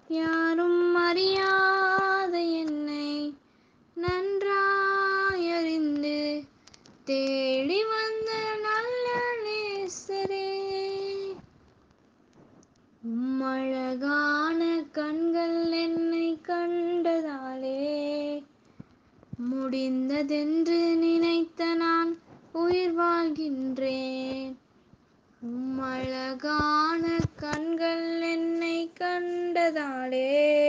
யாரும் அறியாத என்னை நன்றாயறிந்து தேடி வந்த நல்ல நேசரே உம்மழகான கண்கள் என்னை கண்டதாலே முடிந்ததென்று நினைத்த நான் உயிர் வாழ்கின்றேன் உம்மழகான கண்கள் என்னை கண்டதாலே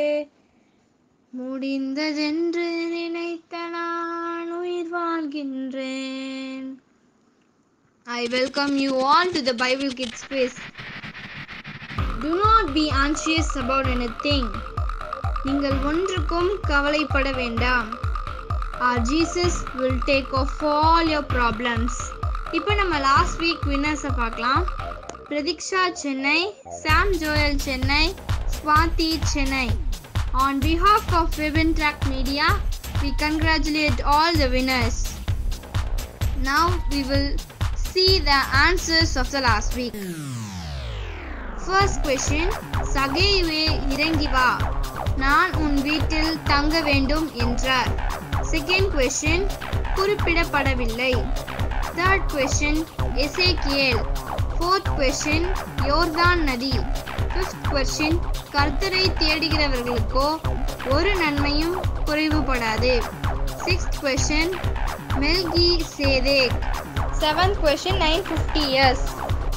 முடிந்ததென்று நினைத்த நான் உயிர் வாழ்கின்றேன் I welcome you all to the Bible Kids Quiz. Do not be anxious about anything. நீங்கள் ஒன்றுக்கும் கவலைப்பட வேண்டாம் Our Jesus will take off all your problems. இப்போ நம்ம லாஸ்ட் வீக் வின்னர்ஸை பார்க்கலாம் Prateeksha Chennai Sam Joel Chennai Swathi Chennai on behalf of Ribbon Track Media, we congratulate all the winners. Now we will see the answers of the last week. First question சகைவே இறங்கி வா நான் உன் வீட்டில் தங்க வேண்டும் என்றார் செகண்ட் கொஸ்டின் குறிப்பிடப்படவில்லை தேர்ட் கொஸ்டின் எசேக்கியேல் ஃபோர்த் கொஸ்டின் யோர்தான் நதி ஃபிஃப்த் கொஸ்டின் கர்த்தரை தேடுகிறவர்களுக்கோ ஒரு நன்மையும் குறைவுபடாது சிக்ஸ்த் கொஸ்டின் மெல்கி சேதேக் seventh question nine fifty years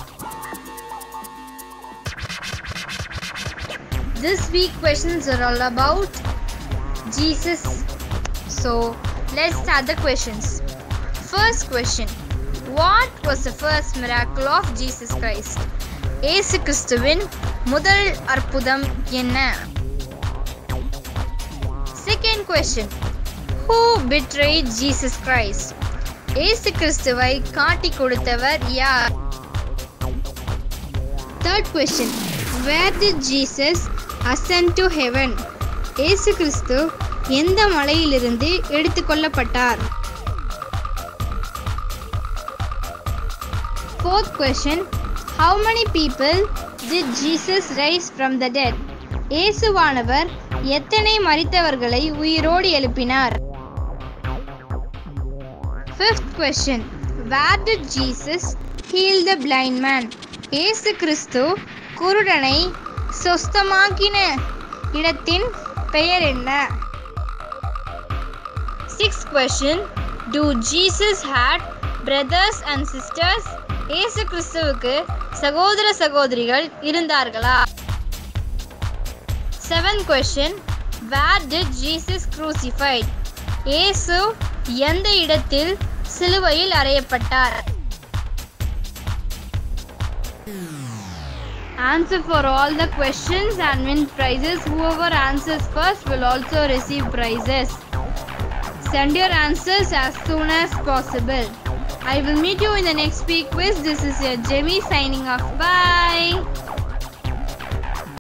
This week questions are all about Jesus. So let's start the questions. First question What was the first miracle of Jesus Christ? இயேசு கிறிஸ்துவின் முதல் அற்புதம் என்ன second question who betrayed Jesus Christ இயேசு கிறிஸ்துவை காட்டி கொடுத்தவர் யார் third question where did Jesus ascend to heaven இயேசு கிறிஸ்து எந்த மலையிலிருந்து எடுத்துக்கொள்ளப்பட்டார் fourth question how many people did Jesus rise from the dead இயேசுவானவர் எத்தனை மரித்தவர்களை உயிரோடு எழுப்பினார் fifth question where did Jesus heal the blind man இயேசு கிறிஸ்து குருடனை சொஸ்தமாக்கின இடத்தின் பெயர் என்ன six question do Jesus had brothers and sisters இயேசு கிறிஸ்துவுக்கு சகோதர சகோதரிகள் இருந்தார்களா seven question where did Jesus crucified இயேசு எந்த இடத்தில் சிலுவையில் அறையப்பட்டார் Answer for all the questions and win prizes. Whoever answers first will also receive prizes. Send your answers as soon as possible. I will meet you in the next week quiz. This is your Jemmy signing off. Bye.